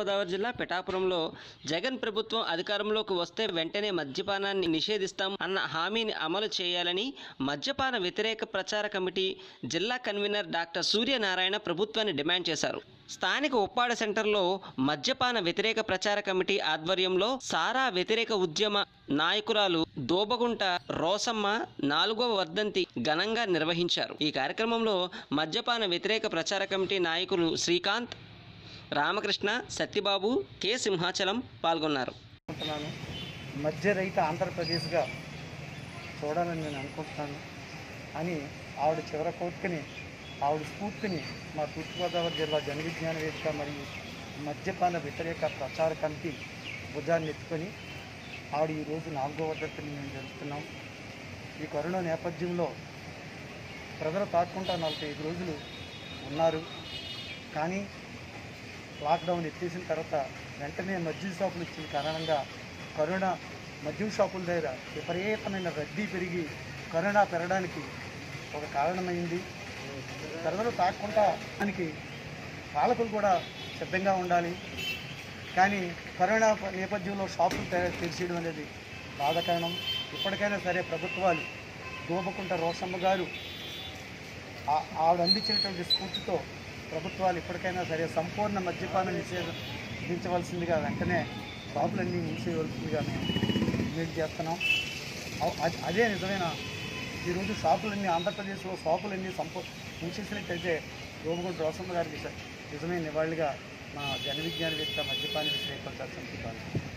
తూర్పుగోదావరి జిల్లా పిఠాపురంలో జగన్ ప్రభుత్వం అధికారంలోకి వస్తే వెంటనే మద్యపానాన్ని నిషేధిస్తాం అన్న హామీని అమలు చేయాలని మద్యపాన వ్యతిరేక ప్రచార కమిటీ జిల్లా కన్వీనర్ డాక్టర్ సూర్యనారాయణ ప్రభుత్వాన్ని డిమాండ్ చేశారు స్థానిక ఉప్పాడ సెంటర్లో మద్యపాన వ్యతిరేక ప్రచార కమిటీ ఆధ్వర్యంలో సారా వ్యతిరేక ఉద్యమ నాయకురాలు దోబగుంట రోసమ్మ నాలుగవ వర్ధంతి ఘనంగా నిర్వహించారు ఈ కార్యక్రమంలో మద్యపాన వ్యతిరేక ప్రచార కమిటీ నాయకులు శ్రీకాంత్ రామకృష్ణ సత్యబాబు కె సింహాచలం పాల్గొన్నారు అనుకుంటున్నాను మధ్యరహిత ఆంధ్రప్రదేశ్గా చూడాలని నేను అనుకుంటున్నాను అని ఆవిడ చివర కోరికని ఆవిడ స్ఫూర్తిని మా తూర్పుగోదావరి జిల్లా జన విజ్ఞాన వేదిక మరియు మద్యపాన వ్యతిరేక ప్రచార కమిటీ భుజాన్ని ఎత్తుకొని ఆవిడ ఈరోజు నాలుగో వర్ధంతిని మేము జరుపుతున్నాం ఈ కరోనా నేపథ్యంలో ప్రజలు తాకుండా నలభై ఐదు రోజులు ఉన్నారు కానీ లాక్డౌన్ ఎత్తేసిన తర్వాత వెంటనే మద్యం షాపులు ఇచ్చిన కారణంగా కరోనా మద్యం షాపుల దగ్గర విపరీతమైన రద్దీ పెరిగి కరోనా పెరగడానికి ఒక కారణమైంది ప్రజలు తాకుండా దానికి పాలకులు కూడా సిద్ధంగా ఉండాలి కానీ కరోనా నేపథ్యంలో షాపులు తె- తెరిచేయడం అనేది బాధాకరణం ఇప్పటికైనా సరే ప్రభుత్వాలు దోబకుంట రోసమ్మ గారు ఆ- ఆవిడ అందించినటువంటి స్ఫూర్తితో ప్రభుత్వాలు ఇప్పటికైనా సరే సంపూర్ణ మద్యపాన నిషేధం విధించవలసిందిగా వెంటనే షాపులన్నీ మూసేయవలసిందిగా మేము డిమాండ్ చేస్తున్నాం అవ్- అ- అదే నిజమైన ఈరోజు షాపులన్నీ ఆంధ్రప్రదేశ్లో షాపులన్నీ సంపూ మూసేసినట్టయితే రోమగుంట రోసమ్మ గారికి నిజమైన నివాళిగా మా జన విజ్ఞాన వేదిక మద్యపాన వ్యతిరేక ప్రచార సమితి భావిస్తున్నాం